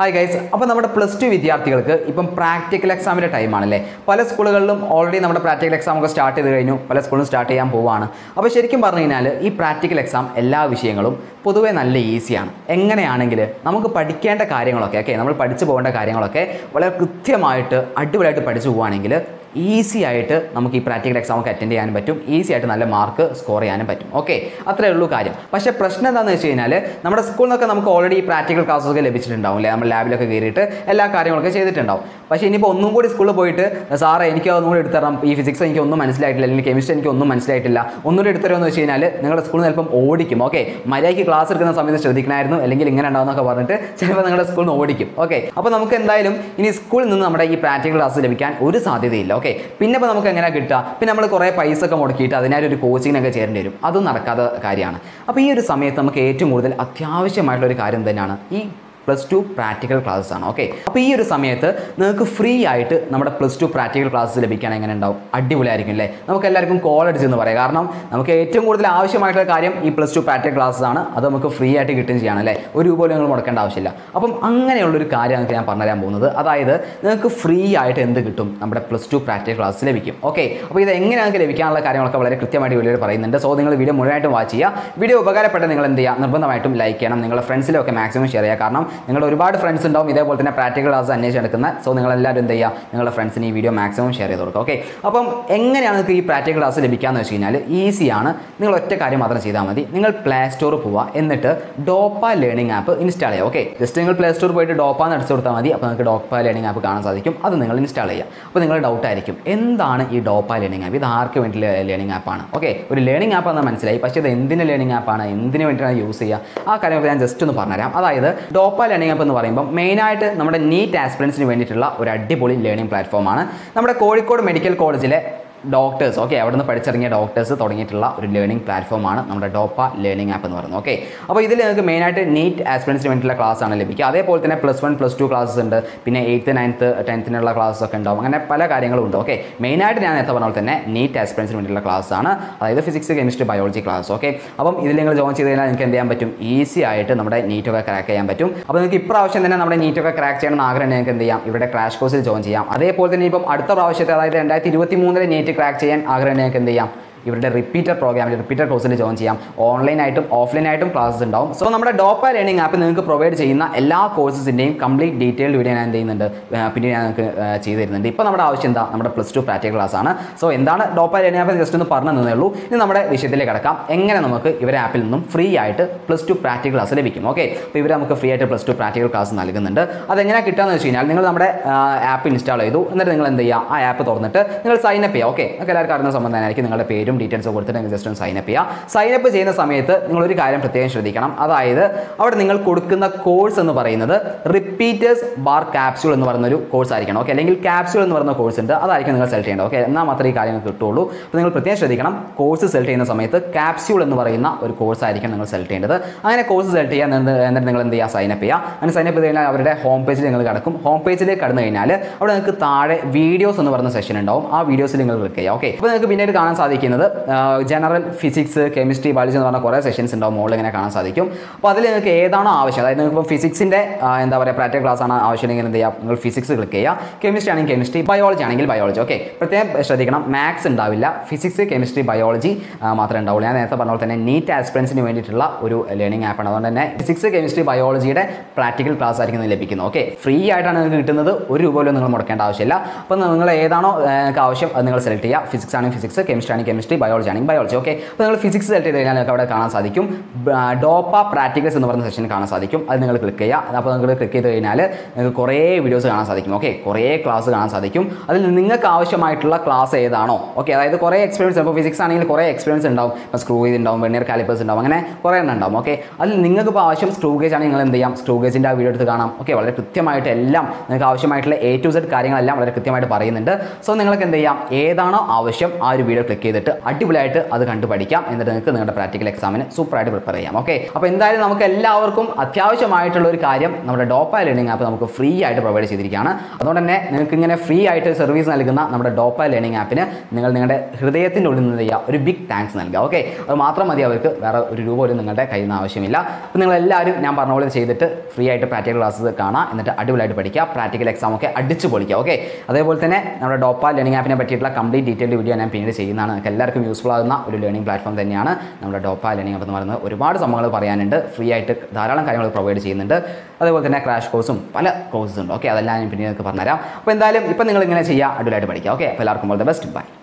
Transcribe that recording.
hi guys അപ്പോൾ നമ്മുടെ plus to വിദ്യാർത്ഥികൾക്ക് ഇപ്പം പ്രാക്ടിക്കൽ എക്സാമിൻ്റെ ടൈമാണല്ലേ പല സ്കൂളുകളിലും ഓൾറെഡി നമ്മുടെ പ്രാക്ടിക്കൽ എക്സാം ഒക്കെ സ്റ്റാർട്ട് ചെയ്ത് കഴിഞ്ഞു പല സ്കൂളും സ്റ്റാർട്ട് ചെയ്യാൻ പോവാണ് അപ്പോൾ ശരിക്കും പറഞ്ഞു കഴിഞ്ഞാൽ ഈ പ്രാക്ടിക്കൽ എക്സാം എല്ലാ വിഷയങ്ങളും പൊതുവേ നല്ല ഈസിയാണ് എങ്ങനെയാണെങ്കിൽ നമുക്ക് പഠിക്കേണ്ട കാര്യങ്ങളൊക്കെ ഓക്കെ നമ്മൾ പഠിച്ചു പോകേണ്ട കാര്യങ്ങളൊക്കെ വളരെ കൃത്യമായിട്ട് അടിപൊളിയായിട്ട് പഠിച്ചു പോവുകയാണെങ്കിൽ ഈസി ആയിട്ട് നമുക്ക് ഈ പ്രാക്ടിക്കൽ എക്സാം ഒക്കെ അറ്റൻഡ് ചെയ്യാനും പറ്റും ഈസി ആയിട്ട് നല്ല മാർക്ക് സ്കോർ ചെയ്യാനും പറ്റും ഓക്കെ അത്രേ ഉള്ളൂ കാര്യം പക്ഷേ പ്രശ്നം എന്താണെന്ന് വെച്ച് കഴിഞ്ഞാൽ നമ്മുടെ സ്കൂളിൽ നിന്നൊക്കെ നമുക്ക് ഓൾറെഡി ഈ പ്രാക്ടിക്കൽ ക്ലാസ്സൊക്കെ ലഭിച്ചിട്ടുണ്ടാവും അല്ലേ നമ്മൾ ലാബിലൊക്കെ കയറിയിട്ട് എല്ലാ കാര്യങ്ങളൊക്കെ ചെയ്തിട്ടുണ്ടാവും പക്ഷേ ഇനിയിപ്പോൾ ഒന്നും കൂടി സ്കൂളിൽ പോയിട്ട് സാറേ എനിക്ക് ഒന്നും കൂടി എടുത്തരണം ഈ ഫിസിക്സ് എനിക്ക് ഒന്നും മനസ്സിലായിട്ടില്ല അല്ലെങ്കിൽ കെമിസ്ട്രി എനിക്ക് ഒന്നും മനസ്സിലായിട്ടില്ല ഒന്നുകൂടി എടുത്തരുമെന്ന് വെച്ച് കഴിഞ്ഞാൽ നിങ്ങളുടെ സ്കൂളിൽ ചിലപ്പം ഓടിക്കും ഓക്കെ മര്യാദയ്ക്ക് ക്ലാസ് എടുക്കുന്ന സമയത്ത് ശ്രദ്ധിക്കണമായിരുന്നു അല്ലെങ്കിൽ ഇങ്ങനെ ഉണ്ടാവുന്നൊക്കെ പറഞ്ഞിട്ട് ചിലപ്പോൾ നിങ്ങളുടെ സ്കൂളിൽ നിന്ന് ഓടിക്കും ഓക്കെ അപ്പോൾ നമുക്ക് എന്തായാലും ഇനി സ്കൂളിൽ നിന്ന് നമ്മുടെ ഈ പ്രാക്ടിക്കൽ ക്ലാസ് ലഭിക്കാൻ ഒരു സാധ്യതയില്ല ഓക്കെ പിന്നെ ഇപ്പോൾ നമുക്ക് എങ്ങനെ കിട്ടുക പിന്നെ നമ്മൾ കുറേ പൈസ ഒക്കെ മുടക്കിയിട്ട് അതിനായിട്ട് ഒരു കോച്ചിങ്ങിനൊക്കെ ചേരേണ്ടി വരും അതും നടക്കാത്ത കാര്യമാണ് അപ്പോൾ ഈ ഒരു സമയത്ത് നമുക്ക് ഏറ്റവും കൂടുതൽ അത്യാവശ്യമായിട്ടുള്ള ഒരു കാര്യം തന്നെയാണ് ഈ പ്ലസ് ടു പ്രാക്ടിക്കൽ ക്ലാസ്സസ് ആണ് ഓക്കെ അപ്പോൾ ഈ ഒരു സമയത്ത് നിങ്ങൾക്ക് ഫ്രീ ആയിട്ട് നമ്മുടെ പ്ലസ് ടു പ്രാക്ടിക്കൽ ക്ലാസ്സസ് ലഭിക്കാൻ എങ്ങനെ ഉണ്ടാവും അടിപൊളിയായിരിക്കും അല്ലേ നമുക്ക് എല്ലാവർക്കും കോൾ അടിച്ചെന്ന് പറയാം കാരണം നമുക്ക് ഏറ്റവും കൂടുതൽ ആവശ്യമായിട്ടുള്ള കാര്യം ഈ പ്ലസ് ടു പ്രാക്ടിക്കൽ ക്ലാസ്സസ് ആണ് അത് നമുക്ക് ഫ്രീ ആയിട്ട് കിട്ടുകയും ചെയ്യണം അല്ലേ ഒരു രൂപ പോലും നിങ്ങൾ മുടക്കേണ്ട ആവശ്യമില്ല അപ്പം അങ്ങനെയുള്ളൊരു കാര്യം നിങ്ങൾക്ക് ഞാൻ പറഞ്ഞുതരാൻ പോകുന്നത് അതായത് നിങ്ങൾക്ക് ഫ്രീ ആയിട്ട് എന്ത് കിട്ടും നമ്മുടെ പ്ലസ് ടു പ്രാക്ടിക്കൽ ക്ലാസ് ലഭിക്കും ഓക്കെ അപ്പോൾ ഇത് എങ്ങനെ നിങ്ങൾക്ക് ലഭിക്കാനുള്ള കാര്യങ്ങളൊക്കെ വളരെ കൃത്യമായിട്ട് വീഡിയോയിൽ പറയുന്നുണ്ട് സോ നിങ്ങൾ വീഡിയോ മുഴുവനായിട്ടും വാച്ച് ചെയ്യുക വീഡിയോ ഉപകാരപ്പെട്ട നിങ്ങൾ എന്ത് ചെയ്യുക നിർബന്ധമായിട്ടും ലൈക്ക് ചെയ്യണം നിങ്ങളുടെ ഫ്രണ്ട്സിലൊക്കെ മാക്സിമം ഷെയർ ചെയ്യുക കാരണം നിങ്ങളുടെ ഒരുപാട് ഫ്രണ്ട്സ് ഉണ്ടാവും ഇതേപോലെ തന്നെ പ്രാക്ടിക്കൽ ക്ലാസ് അന്വേഷിച്ചെടുക്കുന്ന സോ നിങ്ങളെല്ലാവരും എന്ത് ചെയ്യുക നിങ്ങളുടെ ഫ്രണ്ട്സിന് ഈ വീഡിയോ മാക്സിമം ഷെയർ ചെയ്ത് കൊടുക്കുക ഓക്കെ അപ്പം എങ്ങനെയാണ് നിങ്ങൾക്ക് ഈ പ്രാക്ടിക്കൽ ക്ലാസ് ലഭിക്കാന്ന് വെച്ച് കഴിഞ്ഞാൽ ഈസിയാണ് നിങ്ങൾ ഒറ്റ കാര്യം മാത്രം ചെയ്താൽ മതി നിങ്ങൾ പ്ലേ സ്റ്റോർ പോവുക എന്നിട്ട് ഡോപ്പ ലേണിംഗ് ആപ്പ് ഇൻസ്റ്റാൾ ചെയ്യുക ഓക്കെ ജസ്റ്റ് നിങ്ങൾ പ്ലേ സ്റ്റോർ പോയിട്ട് ഡോപ്പ എന്ന് അടിച്ചു കൊടുത്താൽ മതി അപ്പോൾ നിങ്ങൾക്ക് ഡോപ്പ ലേണിംഗ് ആപ്പ് കാണാൻ സാധിക്കും അത് നിങ്ങൾ ഇൻസ്റ്റാൾ ചെയ്യുക അപ്പോൾ നിങ്ങൾ ഡൗട്ട് ആയിരിക്കും എന്താണ് ഈ ഡോപ്പ ലേണിംഗ് ആപ്പ് ഇത് ആർക്ക് വേണ്ടി ലേണിംഗ് ആപ്പാണ് ഓക്കെ ഒരു ലേണിംഗ് ആപ്പ് എന്ന് മനസ്സിലായി പക്ഷേ ഇത് എന്തിന് ലേണിംഗ് ആപ്പാണ് എന്തിനു വേണ്ടിയിട്ടാണ് യൂസ് ചെയ്യുക ആ കാര്യം ഞാൻ ജസ്റ്റ് ഒന്ന് പറഞ്ഞുതരാം അതായത് ഡോപ്പ ലേണിംഗ് ആപ്പ് എന്ന് പറയുമ്പോൾ മെയിനായിട്ട് നമ്മുടെ നീറ്റ് ആസ്പിറൻസിന് വേണ്ടിയിട്ടുള്ള ഒരു അടിപൊളി ലേണിംഗ് പ്ലാറ്റ്ഫോമാണ് നമ്മുടെ കോഴിക്കോട് മെഡിക്കൽ കോളേജിലെ ഡോക്ടേഴ്സ് ഓക്കെ അവിടെ നിന്ന് പഠിച്ചിറങ്ങിയ ഡോക്ടേഴ്സ് തുടങ്ങിയിട്ടുള്ള ഒരു ലേണിംഗ് പ്ലാറ്റ്ഫോമാണ് നമ്മുടെ ഡോപ്പ ലേണിംഗ് ആപ്പ് എന്ന് പറയുന്നത് ഓക്കെ അപ്പോൾ ഇതിൽ നിങ്ങൾക്ക് മെയിനായിട്ട് നീറ്റ് ആസ്പിറൻസിന് വേണ്ടിയിട്ടുള്ള ക്ലാസ് ആണ് ലഭിക്കുക അതേപോലെ തന്നെ plus one plus two classes ഉണ്ട് പിന്നെ എയ്ത്ത് നയൻത്ത് ടെൻത്തിനുള്ള ക്ലാസ്സസ് ഒക്കെ ഉണ്ടാവും അങ്ങനെ പല കാര്യങ്ങളും ഉണ്ട് ഓക്കെ മെയിനായിട്ട് ഞാൻ നേരത്തെ പറഞ്ഞ പോലെ തന്നെ നീറ്റ് ആസ്പിറൻസിന് വേണ്ടിയിട്ടുള്ള ക്ലാസ് ആണ് അതായത് physics chemistry biology class okay അപ്പം ഇതിൽ നിങ്ങൾ ജോയിൻ ചെയ്ത് കഴിഞ്ഞാൽ നിങ്ങൾക്ക് എന്ത് ചെയ്യാൻ പറ്റും ഈസി ആയിട്ട് നമ്മുടെ നീറ്റൊക്കെ ക്രാക്ക് ചെയ്യാൻ പറ്റും അപ്പോൾ നിങ്ങൾക്ക് ഇപ്രാവശ്യം തന്നെ നമ്മുടെ നീറ്റൊക്കെ ക്രാക്ക് ചെയ്യണമെന്ന് ആഗ്രഹം നിങ്ങൾക്ക് എന്ത് ചെയ്യാം ഇവിടെ ക്രാഷ് കോഴ്സിൽ ജോയിൻ ചെയ്യാം അതേപോലെ തന്നെ ഇപ്പം അടുത്ത പ്രാവശ്യത്തെ അതായത് രണ്ടായിരത്തി ഇരുപത്തി മൂന്നിലെ നീറ്റ് ക്രാക്ക് ചെയ്യാൻ ആഗ്രഹം നിങ്ങൾക്ക് എന്ത് ചെയ്യാം ഇവരുടെ റിപ്പീറ്റർ പ്രോഗ്രാമിൽ റിപ്പീറ്റർ കോഴ്സിൽ ജോയിൻ ചെയ്യാം ഓൺലൈനായിട്ടും ഓഫ്ലൈനായിട്ടും ക്ലാസ്സസ് ഉണ്ടാവും സോ നമ്മുടെ ഡോപ്പ ലേണിംഗ് ആപ്പ് നിങ്ങൾക്ക് പ്രൊവൈഡ് ചെയ്യുന്ന എല്ലാ കോഴ്സസിൻ്റെയും കംപ്ലീറ്റ് ഡീറ്റെയിൽഡ് വീഡിയോ ഞാൻ എന്ത് ചെയ്യുന്നുണ്ട് ആ, പിന്നീട് ഞാൻ നിങ്ങൾക്ക് ആ, ചെയ്തു തരുന്നുണ്ട് ഇപ്പോൾ നമ്മുടെ ആവശ്യം എന്താ നമ്മുടെ പ്ലസ് ടു പ്രാക്ടിക്കൽ ക്ലാസ് ആണ് സോ എന്താണ് ഡോപ്പ ലേണിംഗ് ആപ്പ് ജസ്റ്റ് ഒന്ന് പറഞ്ഞു തന്നേ ഉള്ളൂ ഇനി നമ്മുടെ വിഷയത്തിലേക്ക് കിടക്കാം എങ്ങനെ നമുക്ക് ഇവരെ ആപ്പിൽ നിന്നും ഫ്രീ ആയിട്ട് പ്ലസ് ടു പ്രാക്ടിക്കൽ ക്ലാസ് ലഭിക്കും ഓക്കെ അപ്പോൾ ഇവർ നമുക്ക് ഫ്രീ ആയിട്ട് പ്ലസ് ടു പ്രാക്ടിക്കൽ ക്ലാസ് നൽകുന്നുണ്ട് അതെങ്ങനെ കിട്ടുകയെന്ന് വെച്ച് കഴിഞ്ഞാൽ നിങ്ങൾ നമ്മുടെ ആപ്പ് ഇൻസ്റ്റാൾ ചെയ്തു എന്നിട്ട് നിങ്ങൾ എന്ത് ചെയ്യുക ആ ആപ്പ് തുറന്നിട്ട് നിങ്ങൾ സൈൻ അപ്പ് ചെയ്യുക ഓക്കെ നിങ്ങൾക്ക് എല്ലാവർക്കും അറിയുന്ന സംബന്ധം തന്നെയായിരിക്കും നിങ്ങളുടെ പേരും ഡീറ്റെയിൽസും കൊടുത്തിട്ട് നിങ്ങൾ ജസ്റ്റ് ഒന്ന് സൈൻ അപ്പ് ചെയ്യുക സൈൻ അപ്പ് ചെയ്യുന്ന സമയത്ത് നിങ്ങൾ ഒരു കാര്യം പ്രത്യേകം ശ്രദ്ധിക്കണം അതായത് അവിടെ നിങ്ങൾ കൊടുക്കുന്ന കോഴ്സ് എന്ന് പറയുന്നത് റിപ്പീറ്റേഴ്സ് ബാർ ക്യാപ്സ്യൂൾ എന്ന് പറയുന്ന ഒരു കോഴ്സ് ആയിരിക്കണം ഓക്കെ അല്ലെങ്കിൽ ക്യാപ്സ്യൂൾ എന്ന് പറയുന്ന കോഴ്സ് ഉണ്ട് അതായിരിക്കും നിങ്ങൾ സെലക്ട് ചെയ്യേണ്ടത് ഓക്കെ എന്നാൽ മാത്രമേ ഈ കാര്യങ്ങൾ കിട്ടുള്ളൂ അപ്പോൾ നിങ്ങൾ പ്രത്യേകം ശ്രദ്ധിക്കണം കോഴ്സ് സെലക്ട് ചെയ്യുന്ന സമയത്ത് ക്യാപ്സ്യൂൾ എന്ന് പറയുന്ന ഒരു കോഴ്സ് ആയിരിക്കും നിങ്ങൾ സെലക്ട് ചെയ്യേണ്ടത് അങ്ങനെ കോഴ്സ് സെലക്ട് ചെയ്യാൻ എന്നിട്ട് എന്നിട്ട് നിങ്ങൾ എന്ത് ചെയ്യുക സൈൻ അപ്പ് ചെയ്യുക അങ്ങനെ സൈൻ അപ്പ് ചെയ്ത് കഴിഞ്ഞാൽ അവരുടെ ഹോം പേജിൽ നിങ്ങൾ കിടക്കും ഹോം പേജിലേക്ക് കടന്നു കഴിഞ്ഞാൽ അവിടെ നിങ്ങൾക്ക് താഴെ വീഡിയോസ് എന്ന് പറയുന്ന സെഷൻ ഉണ്ടാവും ആ വീഡിയോസിൽ നിങ്ങൾ ക്ലിക്ക് ചെയ്യുക ഓക്കെ അപ്പോൾ നിങ്ങൾക്ക് പിന്നീട് കാണാൻ സാധിക്കുന്നത് ജനറൽ ഫിസിക്സ് കെമിസ്ട്രി ബയോളജി എന്ന് പറഞ്ഞ കുറേ സെഷൻസ് ഉണ്ടാവും മുകളിൽ ഇങ്ങനെ കാണാൻ സാധിക്കും അപ്പോൾ അതിൽ നിങ്ങൾക്ക് ഏതാണോ ആവശ്യം അതായത് നിങ്ങൾക്ക് ഇപ്പോൾ ഫിസിക്സിൻ്റെ എന്താ പറയുക പ്രാക്ടിക്കൽ ക്ലാസ് ആണ് ആവശ്യമെങ്കിൽ എന്ത് ചെയ്യുക നിങ്ങൾ ഫിസിക്സ് ക്ലിക്ക് ചെയ്യുക കെമിസ്ട്രി ആണെങ്കിൽ കെമിസ്ട്രി ബയോളജി ആണെങ്കിൽ ബയോളജി ഓക്കെ പ്രത്യേകം ശ്രദ്ധിക്കണം മാത്സ് ഉണ്ടാവില്ല ഫിസിക്സ് കെമിസ്ട്രി ബയോളജി മാത്രമേ ഉണ്ടാവുള്ളൂ ഞാൻ നേരത്തെ പറഞ്ഞ പോലെ തന്നെ നീറ്റ് ആസ്പിറൻസിന് വേണ്ടിയിട്ടുള്ള ഒരു ലേണിംഗ് ആപ്പാണ് അതുകൊണ്ട് തന്നെ ഫിസിക്സ് കെമിസ്ട്രി ബയോളജിയുടെ പ്രാക്ടിക്കൽ ക്ലാസ് ആയിരിക്കും നിങ്ങൾക്ക് ലഭിക്കുന്നത് ഓക്കെ ഫ്രീ ആയിട്ടാണ് നിങ്ങൾക്ക് കിട്ടുന്നത് ഒരു രൂപ പോലും നിങ്ങൾ മുടക്കേണ്ട ആവശ്യമില്ല അപ്പോൾ നിങ്ങൾ ഏതാണോ ഏഹ്, നിങ്ങൾക്ക് ആവശ്യം അത് നിങ്ങൾ സെലക്ട് ചെയ്യുക ഫിസിക്സ് ആണെങ്കിൽ ഫിസിക്സ് കെമിസ്ട്രി ആണെങ്കിൽ കെമിസ്ട്രി ബയോളജി ആണെങ്കിൽ ബയോളജി ഓക്കെ അപ്പോൾ നിങ്ങൾ ഫിസിക്സ് സെലക്ട് ചെയ്ത് കഴിഞ്ഞാൽ നിങ്ങൾക്ക് അവിടെ കാണാൻ സാധിക്കും ഡോപ്പ പ്രാക്ടിക്കൽസ് എന്ന് പറയുന്ന സെഷൻ കാണാൻ സാധിക്കും അത് നിങ്ങൾ ക്ലിക്ക് ചെയ്യുക അപ്പോൾ നിങ്ങൾ ക്ലിക്ക് ചെയ്ത് കഴിഞ്ഞാൽ നിങ്ങൾക്ക് കുറേ വീഡിയോസ് കാണാൻ സാധിക്കും ഓക്കെ കുറേ ക്ലാസ് കാണാൻ സാധിക്കും അതിൽ നിങ്ങൾക്ക് ആവശ്യമായിട്ടുള്ള ക്ലാസ് ഏതാണോ ഓക്കെ അതായത് കുറേ എക്സ്പീരിയൻസ് ഇപ്പോൾ ഫിസിക്സ് ആണെങ്കിൽ കുറേ എക്സ്പീരിയൻസ് ഉണ്ടാവും ഇപ്പോൾ സ്ക്രൂ ഗേജ് ഉണ്ടാവും വെണ്ണിയർ കാലിപ്പേഴ്സ് ഉണ്ടാവും അങ്ങനെ കുറേ എണ്ണം ഉണ്ടാവും ഓക്കെ അതിൽ നിങ്ങൾക്ക് ഇപ്പോൾ ആവശ്യം സ്ക്രൂ ഗേജ് ആണെങ്കിൽ നിങ്ങൾ എന്ത് ചെയ്യാം സ്ക്രൂ ഗേജിൻ്റെ ആ വീഡിയോ എടുത്ത് കാണാം ഓക്കെ വളരെ കൃത്യമായിട്ട് എല്ലാം നിങ്ങൾക്ക് ആവശ്യമായിട്ടുള്ള എ ടു സെഡ് കാര്യങ്ങളെല്ലാം വളരെ കൃത്യമായിട്ട് പറയുന്നുണ്ട് സോ നിങ്ങൾക്ക് എന്ത് ചെയ്യാം ഏതാണോ ആവശ്യം ആ ഒരു വീഡിയോ ക്ലിക്ക് ചെയ്തിട്ട് അടിപൊളിയായിട്ട് അത് കണ്ടു പഠിക്കാം എന്നിട്ട് നിങ്ങൾക്ക് നിങ്ങളുടെ പ്രാക്ടിക്കൽ എക്സാമിന് സൂപ്പറായിട്ട് പ്രിപ്പയർ ചെയ്യാം ഓക്കെ അപ്പോൾ എന്തായാലും നമുക്ക് എല്ലാവർക്കും അത്യാവശ്യമായിട്ടുള്ള ഒരു കാര്യം നമ്മുടെ ഡോപ്പ ലേണിംഗ് ആപ്പ് നമുക്ക് ഫ്രീ ആയിട്ട് പ്രൊവൈഡ് ചെയ്തിരിക്കുകയാണ് അതുകൊണ്ട് തന്നെ നിങ്ങൾക്ക് ഇങ്ങനെ ഫ്രീ ആയിട്ട് സർവീസ് നൽകുന്ന നമ്മുടെ ഡോപ്പ ലേണിംഗ് ആപ്പിന് നിങ്ങൾ നിങ്ങളുടെ ഹൃദയത്തിൻ്റെ ഉള്ളിൽ നിന്ന് ചെയ്യുക ഒരു ബിഗ് താങ്ക്സ് നൽകുക ഓക്കെ അത് മാത്രം മതി അവർക്ക് വേറെ ഒരു രൂപ പോലും നിങ്ങളുടെ കയ്യിൽ നിന്ന് ആവശ്യമില്ല അപ്പോൾ നിങ്ങൾ എല്ലാവരും ഞാൻ പറഞ്ഞ പോലെ ചെയ്തിട്ട് ഫ്രീ ആയിട്ട് പ്രാക്ടിക്കൽ ക്ലാസ്സസ് കാണാം എന്നിട്ട് അടിപൊളിയായിട്ട് പഠിക്കുക പ്രാക്ടിക്കൽ എക്സാം ഒക്കെ അടിച്ച് പൊളിക്കുക ഓക്കെ അതേപോലെ തന്നെ നമ്മുടെ ഡോപ്പ ലേണിംഗ് ആപ്പിനെ പറ്റിയിട്ടുള്ള കംപ്ലീറ്റ് ഡീറ്റെയിൽ വീഡിയോ ഞാൻ പിന്നീട് ചെയ്യുന്നതാണ് നിങ്ങൾക്ക് എല്ലാവർക്കും യൂസ്ഫുൾ ആകുന്ന ഒരു ലേണിംഗ് പ്ലാറ്റ്ഫോം തന്നെയാണ് നമ്മുടെ ഡോപ്പ ലേണിംഗ് ആപ്പ് എന്ന് പറയുന്നത് ഒരുപാട് സംഭവങ്ങൾ പറയാനുണ്ട് ഫ്രീ ആയിട്ട് ധാരാളം കാര്യങ്ങൾ പ്രൊവൈഡ് ചെയ്യുന്നുണ്ട് അതേപോലെ തന്നെ ക്രാഷ് കോഴ്സും പല കോഴ്സസ് ഉണ്ട് ഓക്കെ അതെല്ലാം ഞാൻ പിന്നീട് നിങ്ങൾക്ക് പറഞ്ഞുതരാം അപ്പോൾ എന്തായാലും ഇപ്പം നിങ്ങൾ ഇങ്ങനെ ചെയ്യുക അടിപൊളിയായിട്ട് പഠിക്കുക ഓക്കെ അപ്പോൾ എല്ലാവർക്കും ഓൾ ദ ബെസ്റ്റ് ബൈ